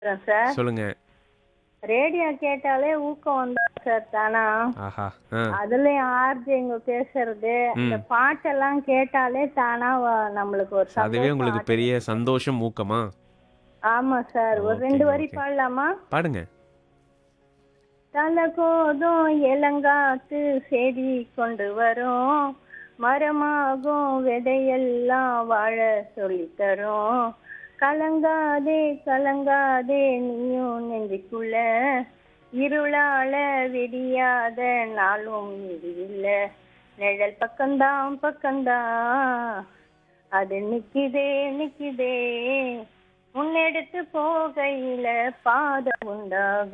பேசுறேன் சார் சொல்லுங்க ரேடியோ கேட்டாலே ஊக்கம் வந்தா சார் தானா ஆஹா ஆ அதுலயும் ஆர்ஜிங்க பேசுறது இந்த பாட்டெல்லாம் கேட்டாலே தானா வ- நம்மளுக்கு ஒரு அதுவே சந்தோஷம் உங்களுக்கு பெரிய சந்தோஷம் ஊக்கமா ஆமா சார் ஒரு Okay, ரெண்டு வரி okay. பாடலாமா பாடுங்க தலை கோதும் இளங்காத்து செடி கொண்டு வரும் மரமாகும் விதையெல்லாம் வாழ சொல்லித் தரும் கலங்காதே கலங்காதே நீயும் நெஞ்சுக்குள்ள இருளால விடியாத நாளும் விடியில்ல நிழல் பக்கம்தான் பக்கம்தான் அது நிக்குதே நிக்குதே முன்னெடுத்து போகையில பாதம் உண்டாகும்